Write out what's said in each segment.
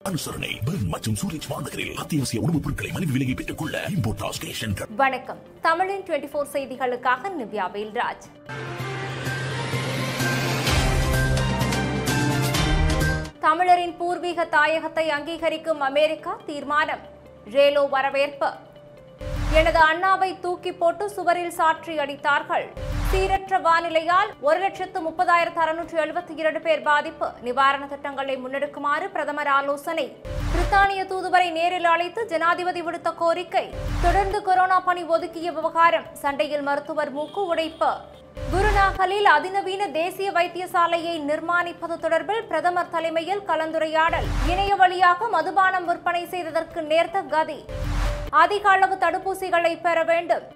அனுசரணை பெர்ன் மற்றும் சூரஜ் மாநகரில் அத்தியாவசிய உணவுப் பொருட்களை மலிவு விலையை பெற்றுக் கொள்ள இம்போர்டாஸ் கேஷ் சென்டர் வணக்கம் தமிழின் டுவெண்டி ஃபோர் செய்திகளுக்காக நிவ்யா வேல்ராஜ் தமிழரின் பூர்வீக தாயகத்தை அங்கீகரிக்கும் அமெரிக்கா தீர்மானம் ரேலோ வரவேற்பு எனது அண்ணாவை தூக்கி போட்டு சுவரில் சாற்றி அடித்தார்கள் சீரற்ற வானிலையால் ஒரு லட்சத்து முப்பதாயிரத்து அறுநூற்று எழுபத்தி இரண்டு பேர் பாதிப்பு நிவாரண திட்டங்களை முன்னெடுக்குமாறு பிரதமர் ஆலோசனை பிரித்தானிய தூதுவரை நேரில் அழைத்து ஜனாதிபதி விடுத்த கோரிக்கை தொடர்ந்து கொரோனா பணி ஒதுக்கிய விவகாரம் சண்டையில் மருத்துவர் மூக்கு உடைப்பு குருநாகலில் அதிநவீன தேசிய வைத்தியசாலையை நிர்மாணிப்பது தொடர்பில் பிரதமர் தலைமையில் கலந்துரையாடல் இணைய வழியாக மதுபானம் விற்பனை செய்ததற்கு நேர்த்த கதி அதிக அளவு தடுப்பூசிகளை பெற வேண்டும்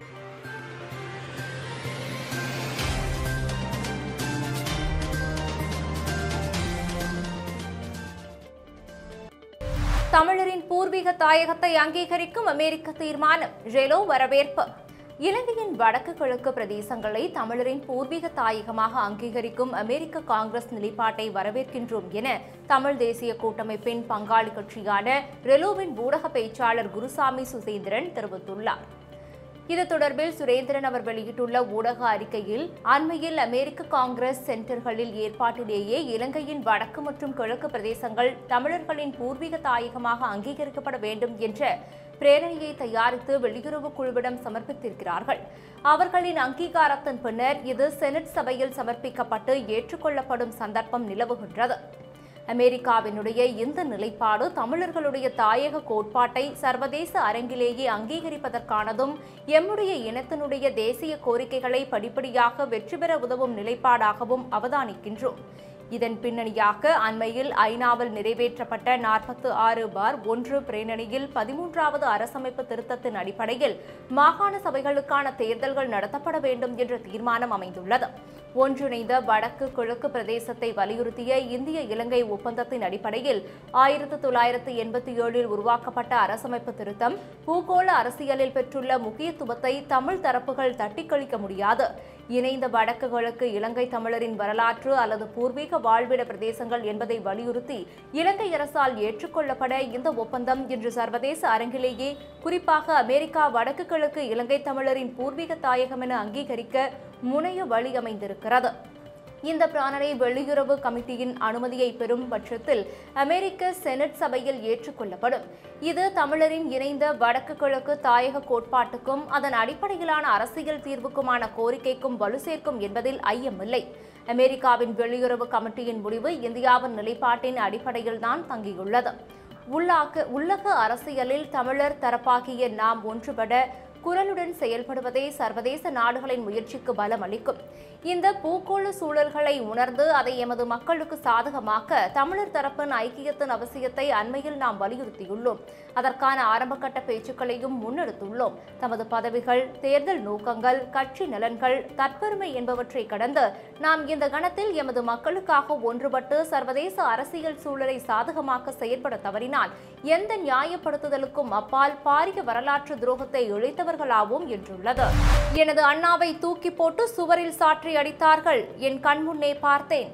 தமிழரின் பூர்வீக தாயகத்தை அங்கீகரிக்கும் அமெரிக்க தீர்மானம் ரெலோ வரவேற்பு இலங்கையின் வடக்கு கிழக்கு பிரதேசங்களை தமிழரின் பூர்வீக தாயகமாக அங்கீகரிக்கும் அமெரிக்க காங்கிரஸ் நிலைப்பாட்டை வரவேற்கின்றோம் என தமிழ் தேசிய கூட்டமைப்பின் பங்காளி கட்சியான ரெலோவின் ஊடக பேச்சாளர் குருசாமி சுசேந்திரன் தெரிவித்துள்ளார் இது தொடர்பில் சுரேந்திரன் அவர் வெளியிட்டுள்ள ஊடக அறிக்கையில் அண்மையில் அமெரிக்க காங்கிரஸ் சென்டர்களில் ஏற்பாட்டிலேயே இலங்கையின் வடக்கு மற்றும் கிழக்கு பிரதேசங்கள் தமிழர்களின் பூர்வீக தாயகமாக அங்கீகரிக்கப்பட வேண்டும் என்ற பிரேரணையை தயாரித்து வெளியுறவு குழுவிடம் சமர்ப்பித்திருக்கிறார்கள் அவர்களின் அங்கீகாரத்தின் பின்னர் இது செனட் சபையில் சமர்ப்பிக்கப்பட்டு ஏற்றுக்கொள்ளப்படும் சந்தர்ப்பம் நிலவுகின்றது அமெரிக்காவினுடைய இந்த நிலைப்பாடு தமிழர்களுடைய தாயக கோட்பாட்டை சர்வதேச அரங்கிலேயே அங்கீகரிப்பதற்கானதும் எம்முடைய இனத்தினுடைய தேசிய கோரிக்கைகளை படிப்படியாக வெற்றி பெற உதவும் நிலைப்பாடாகவும் அவதானிக்கின்றோம் இதன் பின்னணியாக அண்மையில் ஐநாவில் நிறைவேற்றப்பட்ட நாற்பத்து ஆறு பார் ஒன்று பிரேரணையில் பதிமூன்றாவது அரசமைப்பு திருத்தத்தின் அடிப்படையில் மாகாண சபைகளுக்கான தேர்தல்கள் நடத்தப்பட வேண்டும் என்ற தீர்மானம் அமைந்துள்ளது ஒன்றிணைந்த வடக்கு கிழக்கு பிரதேசத்தை வலியுறுத்திய இந்திய இலங்கை ஒப்பந்தத்தின் அடிப்படையில் ஆயிரத்து தொள்ளாயிரத்து எண்பத்தி ஏழில் உருவாக்கப்பட்ட அரசமைப்பு திருத்தம் பூகோள அரசியலில் பெற்றுள்ள முக்கியத்துவத்தை தமிழ் தரப்புகள் தட்டிக்கழிக்க முடியாது இணைந்த வடக்கு கிழக்கு இலங்கை தமிழரின் வரலாற்று அல்லது பூர்வீக வாழ்விட பிரதேசங்கள் என்பதை வலியுறுத்தி இலங்கை அரசால் ஏற்றுக்கொள்ளப்பட இந்த ஒப்பந்தம் இன்று சர்வதேச அரங்கிலேயே குறிப்பாக அமெரிக்கா வடக்கு கிழக்கு இலங்கை தமிழரின் பூர்வீக தாயகம் என அங்கீகரிக்க முனைய வழி அமைந்திருக்கிறது இந்த பிராணனை வெளியுறவு கமிட்டியின் அனுமதியை பெறும் பட்சத்தில் அமெரிக்க செனட் சபையில் ஏற்றுக்கொள்ளப்படும் இது தமிழரின் இணைந்த வடக்கு கிழக்கு தாயக கோட்பாட்டுக்கும் அதன் அடிப்படையிலான அரசியல் தீர்வுக்குமான கோரிக்கைக்கும் வலு சேர்க்கும் என்பதில் ஐயமில்லை அமெரிக்காவின் வெளியுறவு கமிட்டியின் முடிவு இந்தியாவின் நிலைப்பாட்டின் அடிப்படையில்தான் தங்கியுள்ளது உள்ளாக்க உள்ளக அரசியலில் தமிழர் தரப்பாகிய நாம் ஒன்றுபட குரலுடன் செயல்படுவதே சர்வதேச நாடுகளின் முயற்சிக்கு பலம் அளிக்கும் இந்த பூகோள சூழல்களை உணர்ந்து அதை எமது மக்களுக்கு சாதகமாக்க தமிழர் தரப்பின் ஐக்கியத்தின் அவசியத்தை அண்மையில் நாம் வலியுறுத்தியுள்ளோம் அதற்கான ஆரம்பகட்ட பேச்சுக்களையும் முன்னெடுத்துள்ளோம் தமது பதவிகள் தேர்தல் நோக்கங்கள் கட்சி நலன்கள் தற்பெருமை என்பவற்றை கடந்து நாம் இந்த கணத்தில் எமது மக்களுக்காக ஒன்றுபட்டு சர்வதேச அரசியல் சூழலை சாதகமாக்க செயற்பட தவறினால் எந்த நியாயப்படுத்துதலுக்கும் அப்பால் பாரிய வரலாற்று துரோகத்தை இழைத்தவர்களாவோம் என்றுள்ளது எனது அண்ணாவை தூக்கி போட்டு சுவரில் சாற்றி அடித்தார்கள் என் கண்முன்னே பார்த்தேன்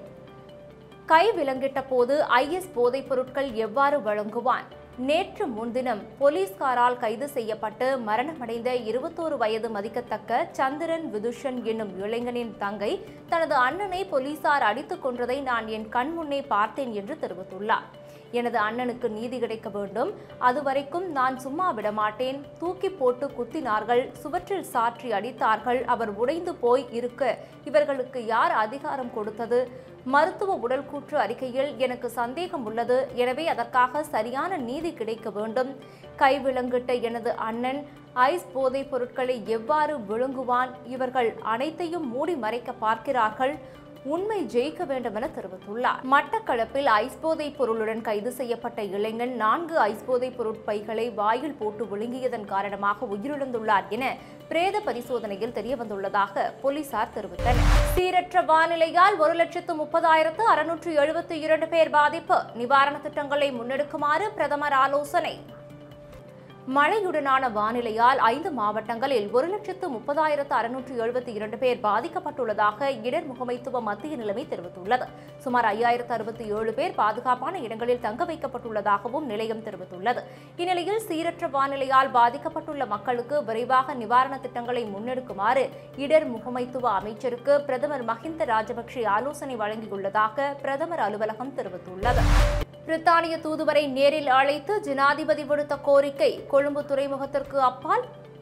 கை விலங்கிட்ட போது ஐஎஸ் போதைப் பொருட்கள் எவ்வாறு வழங்குவான் நேற்று முன்தினம் போலீஸ்காரால் கைது செய்யப்பட்டு மரணமடைந்த இருபத்தோரு வயது மதிக்கத்தக்க சந்திரன் விதுஷன் என்னும் இளைஞனின் தங்கை தனது அண்ணனை போலீசார் அடித்துக் கொன்றதை நான் என் கண் முன்னே பார்த்தேன் என்று தெரிவித்துள்ளார் எனது அண்ணனுக்கு நீதி கிடைக்க வேண்டும் அதுவரைக்கும் நான் சும்மா விடமாட்டேன் தூக்கி போட்டு குத்தினார்கள் சுவற்றில் சாற்றி அடித்தார்கள் அவர் உடைந்து போய் இருக்க இவர்களுக்கு யார் அதிகாரம் கொடுத்தது மருத்துவ உடல் கூற்று அறிக்கையில் எனக்கு சந்தேகம் உள்ளது எனவே அதற்காக சரியான நீதி கிடைக்க வேண்டும் கைவிலங்கிட்ட எனது அண்ணன் ஐஸ் போதைப் பொருட்களை எவ்வாறு விழுங்குவான் இவர்கள் அனைத்தையும் மூடி மறைக்க பார்க்கிறார்கள் உண்மை ஜெயிக்க வேண்டும் என தெரிவித்துள்ளார் மட்டக்களப்பில் ஐஸ் போதைப் பொருளுடன் கைது செய்யப்பட்ட இளைஞன் நான்கு ஐஸ் போதைப் பொருட்பைகளை வாயில் போட்டு விழுங்கியதன் காரணமாக உயிரிழந்துள்ளார் என பிரேத பரிசோதனையில் தெரியவந்துள்ளதாக போலீசார் தெரிவித்தனர் சீரற்ற வானிலையால் ஒரு லட்சத்து முப்பதாயிரத்து அறுநூற்று எழுபத்தி இரண்டு பேர் பாதிப்பு நிவாரண திட்டங்களை முன்னெடுக்குமாறு பிரதமர் ஆலோசனை மழையுடனான வானிலையால் ஐந்து மாவட்டங்களில் ஒரு லட்சத்து முப்பதாயிரத்து அறுநூற்று எழுபத்தி இரண்டு பேர் பாதிக்கப்பட்டுள்ளதாக இடர் முகமைத்துவ மத்திய நிலைமை தெரிவித்துள்ளது சுமார் ஐயாயிரத்து அறுபத்தி ஏழு பேர் பாதுகாப்பான இடங்களில் தங்க வைக்கப்பட்டுள்ளதாகவும் நிலையம் தெரிவித்துள்ளது இந்நிலையில் சீரற்ற வானிலையால் பாதிக்கப்பட்டுள்ள மக்களுக்கு விரைவாக நிவாரண திட்டங்களை முன்னெடுக்குமாறு இடர் முகமைத்துவ அமைச்சருக்கு பிரதமர் மஹிந்த ராஜபக்சே ஆலோசனை வழங்கியுள்ளதாக பிரதமர் அலுவலகம் தெரிவித்துள்ளது பிரித்தானிய தூதுவரை நேரில் அழைத்து ஜனாதிபதி விடுத்த கோரிக்கை கொழும்பு துறைமுகத்திற்கு அப்பால்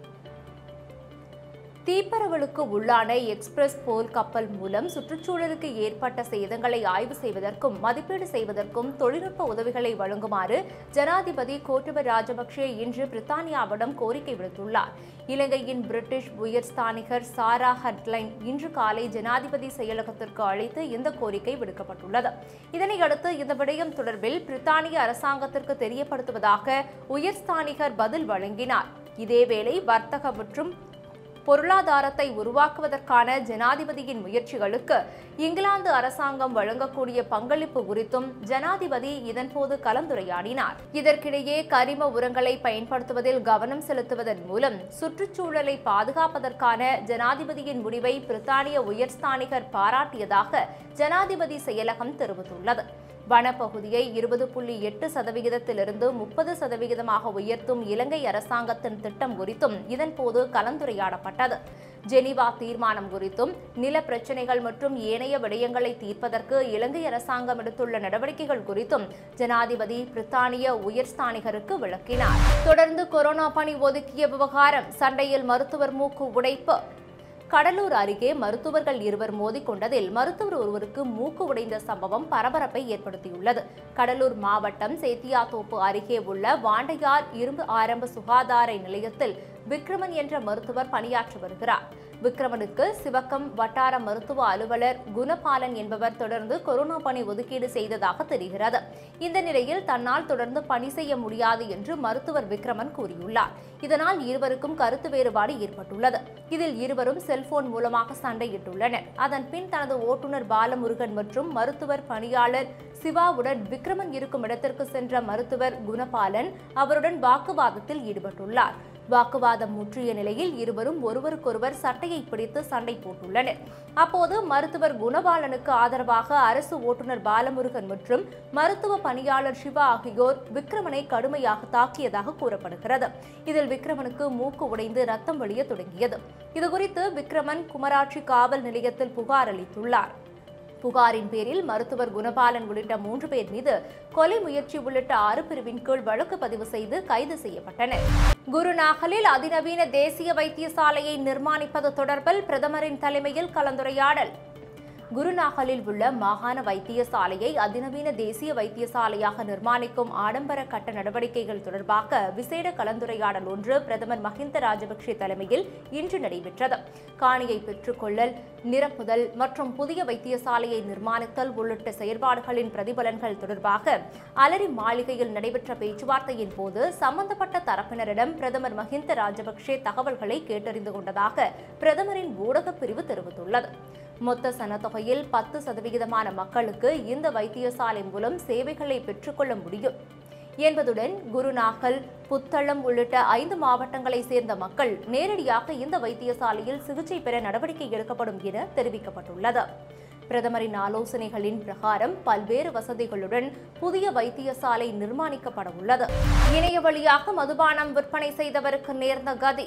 தீப்பரவலுக்கு உள்ளான எக்ஸ்பிரஸ் போல் கப்பல் மூலம் சுற்றுச்சூழலுக்கு ஏற்பட்ட சேதங்களை ஆய்வு செய்வதற்கும் மதிப்பீடு செய்வதற்கும் தொழில்நுட்ப உதவிகளை வழங்குமாறு ஜனாதிபதி கோட்டபய ராஜபக்சே இன்று பிரித்தானியாவிடம் கோரிக்கை விடுத்துள்ளார் இலங்கையின் பிரிட்டிஷ் உயர்ஸ்தானிகர் சாரா ஹட்லைன் இன்று காலை ஜனாதிபதி செயலகத்திற்கு அழைத்து இந்த கோரிக்கை விடுக்கப்பட்டுள்ளது இதனையடுத்து இந்த விடயம் தொடர்பில் பிரித்தானிய அரசாங்கத்திற்கு தெரியப்படுத்துவதாக உயர்ஸ்தானிகர் பதில் வழங்கினார் இதேவேளை வர்த்தக மற்றும் பொருளாதாரத்தை உருவாக்குவதற்கான ஜனாதிபதியின் முயற்சிகளுக்கு இங்கிலாந்து அரசாங்கம் வழங்கக்கூடிய பங்களிப்பு குறித்தும் ஜனாதிபதி இதன்போது கலந்துரையாடினார் இதற்கிடையே கரிம உரங்களை பயன்படுத்துவதில் கவனம் செலுத்துவதன் மூலம் சுற்றுச்சூழலை பாதுகாப்பதற்கான ஜனாதிபதியின் முடிவை பிரித்தானிய உயர்ஸ்தானிகர் பாராட்டியதாக ஜனாதிபதி செயலகம் தெரிவித்துள்ளது வனப்பகுதியை இருபது புள்ளி எட்டு சதவிகிதத்திலிருந்து முப்பது சதவிகிதமாக உயர்த்தும் இலங்கை அரசாங்கத்தின் திட்டம் குறித்தும் இதன்போது கலந்துரையாடப்பட்டது ஜெனீவா தீர்மானம் குறித்தும் நில பிரச்சினைகள் மற்றும் ஏனைய விடயங்களை தீர்ப்பதற்கு இலங்கை அரசாங்கம் எடுத்துள்ள நடவடிக்கைகள் குறித்தும் ஜனாதிபதி பிரித்தானிய உயர்ஸ்தானிகருக்கு விளக்கினார் தொடர்ந்து கொரோனா பணி ஒதுக்கிய விவகாரம் சண்டையில் மருத்துவர் மூக்கு உடைப்பு கடலூர் அருகே மருத்துவர்கள் இருவர் மோதிக்கொண்டதில் மருத்துவர் ஒருவருக்கு மூக்கு உடைந்த சம்பவம் பரபரப்பை ஏற்படுத்தியுள்ளது கடலூர் மாவட்டம் சேத்தியாத்தோப்பு அருகே உள்ள வாண்டையார் இரும்பு ஆரம்ப சுகாதார நிலையத்தில் விக்ரமன் என்ற மருத்துவர் பணியாற்றி வருகிறார் விக்ரமனுக்கு சிவக்கம் வட்டார மருத்துவ அலுவலர் குணபாலன் என்பவர் தொடர்ந்து கொரோனா பணி ஒதுக்கீடு செய்ததாக தெரிகிறது இந்த நிலையில் தன்னால் தொடர்ந்து பணி செய்ய முடியாது என்று மருத்துவர் விக்ரமன் கூறியுள்ளார் இதனால் இருவருக்கும் கருத்து வேறுபாடு ஏற்பட்டுள்ளது இதில் இருவரும் செல்போன் மூலமாக சண்டையிட்டுள்ளனர் அதன் பின் தனது ஓட்டுநர் பாலமுருகன் மற்றும் மருத்துவர் பணியாளர் சிவாவுடன் விக்ரமன் இருக்கும் இடத்திற்கு சென்ற மருத்துவர் குணபாலன் அவருடன் வாக்குவாதத்தில் ஈடுபட்டுள்ளார் வாக்குவாதம் முற்றிய நிலையில் இருவரும் ஒருவருக்கொருவர் சட்டையை பிடித்து சண்டை போட்டுள்ளனர் அப்போது மருத்துவர் குணபாலனுக்கு ஆதரவாக அரசு ஓட்டுநர் பாலமுருகன் மற்றும் மருத்துவ பணியாளர் சிவா ஆகியோர் விக்ரமனை கடுமையாக தாக்கியதாக கூறப்படுகிறது இதில் விக்ரமனுக்கு மூக்கு உடைந்து ரத்தம் வழிய தொடங்கியது இதுகுறித்து விக்ரமன் குமராட்சி காவல் நிலையத்தில் புகார் அளித்துள்ளார் புகாரின் பேரில் மருத்துவர் குணபாலன் உள்ளிட்ட மூன்று பேர் மீது கொலை முயற்சி உள்ளிட்ட ஆறு பிரிவின் கீழ் வழக்கு பதிவு செய்து கைது செய்யப்பட்டனர் குருநாகலில் அதிநவீன தேசிய வைத்தியசாலையை நிர்மாணிப்பது தொடர்பில் பிரதமரின் தலைமையில் கலந்துரையாடல் குருநாகலில் உள்ள மாகாண வைத்தியசாலையை அதிநவீன தேசிய வைத்தியசாலையாக நிர்மாணிக்கும் ஆடம்பர கட்ட நடவடிக்கைகள் தொடர்பாக விசேட கலந்துரையாடல் ஒன்று பிரதமர் மஹிந்த ராஜபக்சே தலைமையில் இன்று நடைபெற்றது காணியை பெற்றுக்கொள்ளல் நிரப்புதல் மற்றும் புதிய வைத்தியசாலையை நிர்மாணித்தல் உள்ளிட்ட செயற்பாடுகளின் பிரதிபலன்கள் தொடர்பாக அலரி மாளிகையில் நடைபெற்ற பேச்சுவார்த்தையின் போது சம்பந்தப்பட்ட தரப்பினரிடம் பிரதமர் மஹிந்த ராஜபக்சே தகவல்களை கேட்டறிந்து கொண்டதாக பிரதமரின் ஊடகப் பிரிவு தெரிவித்துள்ளது மொத்த சனத்தொகையில் பத்து சதவிகிதமான மக்களுக்கு இந்த வைத்தியசாலை மூலம் சேவைகளை பெற்றுக்கொள்ள முடியும் என்பதுடன் குருநாகல் புத்தளம் உள்ளிட்ட ஐந்து மாவட்டங்களை சேர்ந்த மக்கள் நேரடியாக இந்த வைத்தியசாலையில் சிகிச்சை பெற நடவடிக்கை எடுக்கப்படும் என தெரிவிக்கப்பட்டுள்ளது பிரதமரின் ஆலோசனைகளின் பிரகாரம் பல்வேறு வசதிகளுடன் புதிய வைத்தியசாலை நிர்மாணிக்கப்பட உள்ளது இணைய வழியாக மதுபானம் விற்பனை செய்தவருக்கு நேர்ந்த கதி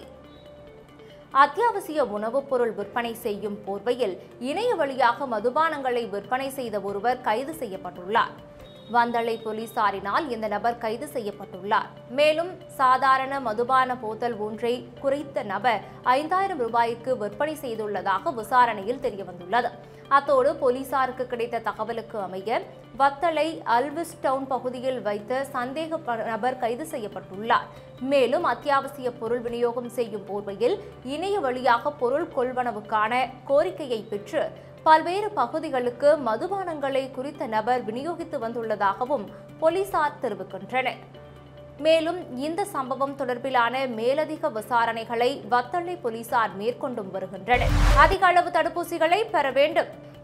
அத்தியாவசிய உணவுப் பொருள் விற்பனை செய்யும் போர்வையில் இணைய வழியாக மதுபானங்களை விற்பனை செய்த ஒருவர் கைது செய்யப்பட்டுள்ளார் வந்தளை போலீசாரினால் இந்த நபர் கைது செய்யப்பட்டுள்ளார் மேலும் சாதாரண மதுபான போத்தல் ஒன்றை குறைத்த நபர் ஐந்தாயிரம் ரூபாய்க்கு விற்பனை செய்துள்ளதாக விசாரணையில் தெரியவந்துள்ளது அத்தோடு போலீசாருக்கு கிடைத்த தகவலுக்கு அமைய வத்தளை அல்விஸ் டவுன் பகுதியில் வைத்த சந்தேக ப- நபர் கைது செய்யப்பட்டுள்ளார் மேலும் அத்தியாவசிய பொருள் விநியோகம் செய்யும் போர்வையில் இணைய வழியாக பொருள் கொள்வனவுக்கான கோரிக்கையை பெற்று பல்வேறு பகுதிகளுக்கு மதுபானங்களை குறித்த நபர் விநியோகித்து வந்துள்ளதாகவும் போலீசார் தெரிவிக்கின்றனர் மேலும் இந்த சம்பவம் தொடர்பிலான மேலதிக விசாரணைகளை வத்தளை போலீசார் மேற்கொண்டும் வருகின்றனர் அதிக அளவு தடுப்பூசிகளை பெற வேண்டும்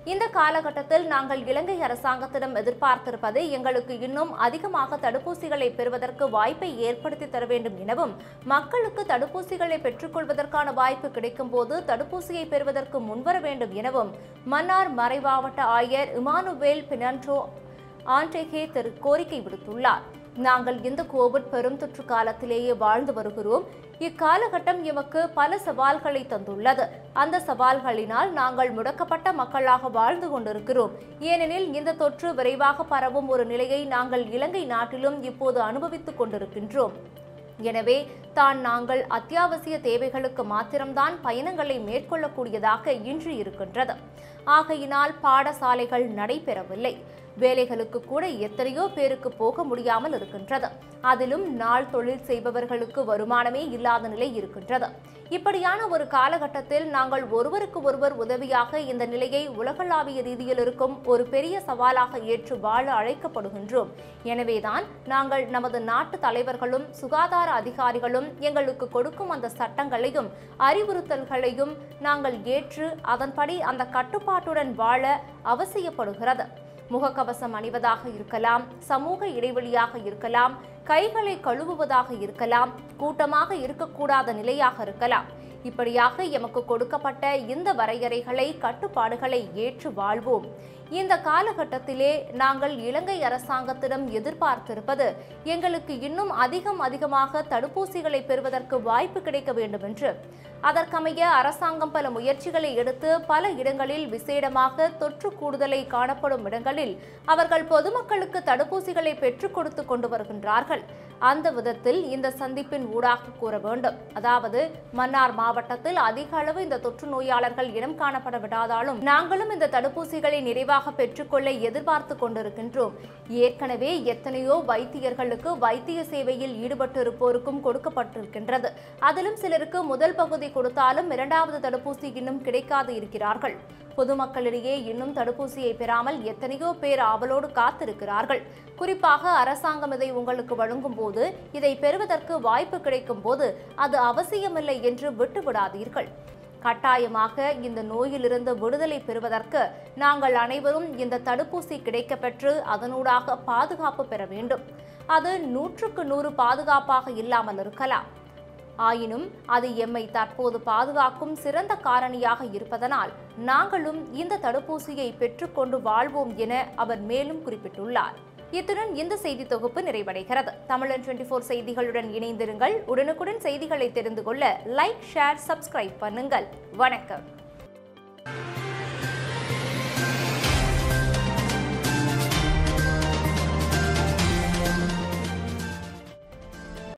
இந்த காலகட்டத்தில் நாங்கள் இலங்கை அரசாங்கத்திடம் எதிர்பார்த்திருப்பது எங்களுக்கு இன்னும் அதிகமாக தடுப்பூசிகளை பெறுவதற்கு வாய்ப்பை ஏற்படுத்தி தர வேண்டும் எனவும் மக்களுக்கு தடுப்பூசிகளை பெற்றுக்கொள்வதற்கான வாய்ப்பு கிடைக்கும் போது தடுப்பூசியை பெறுவதற்கு முன்வர வேண்டும் எனவும் மன்னார் மறைமாவட்ட ஆயர் இமானுவேல் பினான்ட்ரோ ஆண்டேகே திரு கோரிக்கை விடுத்துள்ளார் நாங்கள் இந்த கோவிட் பெருந்தொற்று காலத்திலேயே வாழ்ந்து வருகிறோம் இக்காலகட்டம் எமக்கு பல சவால்களை தந்துள்ளது அந்த சவால்களினால் நாங்கள் முடக்கப்பட்ட மக்களாக வாழ்ந்து கொண்டிருக்கிறோம் ஏனெனில் இந்த தொற்று விரைவாக பரவும் ஒரு நிலையை நாங்கள் இலங்கை நாட்டிலும் இப்போது அனுபவித்துக் கொண்டிருக்கின்றோம் எனவே தான் நாங்கள் அத்தியாவசிய தேவைகளுக்கு மாத்திரம்தான் பயணங்களை மேற்கொள்ளக்கூடியதாக இன்று இருக்கின்றது ஆகையினால் பாடசாலைகள் நடைபெறவில்லை வேலைகளுக்கு கூட எத்தனையோ பேருக்கு போக முடியாமல் இருக்கின்றது அதிலும் நாள் தொழில் செய்பவர்களுக்கு வருமானமே இல்லாத நிலை இருக்கின்றது இப்படியான ஒரு காலகட்டத்தில் நாங்கள் ஒருவருக்கு ஒருவர் உதவியாக இந்த நிலையை உலகளாவிய ரீதியில் இருக்கும் ஒரு பெரிய சவாலாக ஏற்று வாழ அழைக்கப்படுகின்றோம் எனவேதான் நாங்கள் நமது நாட்டு தலைவர்களும் சுகாதார அதிகாரிகளும் எங்களுக்கு கொடுக்கும் அந்த சட்டங்களையும் அறிவுறுத்தல்களையும் நாங்கள் ஏற்று அதன்படி அந்த கட்டுப்பாட்டுடன் வாழ அவசியப்படுகிறது முகக்கவசம் அணிவதாக இருக்கலாம் சமூக இடைவெளியாக இருக்கலாம் கைகளை கழுவுவதாக இருக்கலாம் கூட்டமாக இருக்கக்கூடாத நிலையாக இருக்கலாம் இப்படியாக எமக்கு கொடுக்கப்பட்ட இந்த வரையறைகளை கட்டுப்பாடுகளை ஏற்று வாழ்வோம் இந்த காலகட்டத்திலே நாங்கள் இலங்கை அரசாங்கத்திடம் எதிர்பார்த்திருப்பது எங்களுக்கு இன்னும் அதிகம் அதிகமாக தடுப்பூசிகளை பெறுவதற்கு வாய்ப்பு கிடைக்க வேண்டும் என்று அதற்கமைய அரசாங்கம் பல முயற்சிகளை எடுத்து பல இடங்களில் விசேடமாக தொற்று கூடுதலை காணப்படும் இடங்களில் அவர்கள் பொதுமக்களுக்கு தடுப்பூசிகளை பெற்றுக் கொடுத்து கொண்டு வருகின்றார்கள் அந்த விதத்தில் இந்த சந்திப்பின் ஊடாக கூற வேண்டும் அதாவது மன்னார் மாவட்டத்தில் அதிக அளவு இந்த தொற்று நோயாளர்கள் இனம் காணப்பட விடாதாலும் நாங்களும் இந்த தடுப்பூசிகளை நிறைவாக பெற்றுக்கொள்ள எதிர்பார்த்து கொண்டிருக்கின்றோம் ஏற்கனவே எத்தனையோ வைத்தியர்களுக்கு வைத்திய சேவையில் ஈடுபட்டிருப்போருக்கும் கொடுக்கப்பட்டிருக்கின்றது அதிலும் சிலருக்கு முதல் பகுதி கொடுத்தாலும் இரண்டாவது தடுப்பூசி இன்னும் கிடைக்காது இருக்கிறார்கள் பொதுமக்களிடையே இன்னும் தடுப்பூசியை பெறாமல் எத்தனையோ பேர் ஆவலோடு காத்திருக்கிறார்கள் குறிப்பாக அரசாங்கம் இதை உங்களுக்கு வழங்கும் போது இதை பெறுவதற்கு வாய்ப்பு கிடைக்கும் போது அது அவசியமில்லை என்று விட்டுவிடாதீர்கள் கட்டாயமாக இந்த நோயிலிருந்து விடுதலை பெறுவதற்கு நாங்கள் அனைவரும் இந்த தடுப்பூசி கிடைக்கப்பெற்று அதனூடாக பாதுகாப்பு பெற வேண்டும் அது நூற்றுக்கு நூறு பாதுகாப்பாக இல்லாமல் இருக்கலாம் ஆயினும் அது எம்மை தற்போது பாதுகாக்கும் சிறந்த காரணியாக இருப்பதனால் நாங்களும் இந்த தடுப்பூசியை பெற்றுக்கொண்டு வாழ்வோம் என அவர் மேலும் குறிப்பிட்டுள்ளார் இத்துடன் இந்த செய்தி தொகுப்பு நிறைவடைகிறது தமிழன் டுவெண்டி ஃபோர் செய்திகளுடன் இணைந்திருங்கள் உடனுக்குடன் செய்திகளை தெரிந்து கொள்ள லைக் ஷேர் சப்ஸ்கிரைப் பண்ணுங்கள் வணக்கம்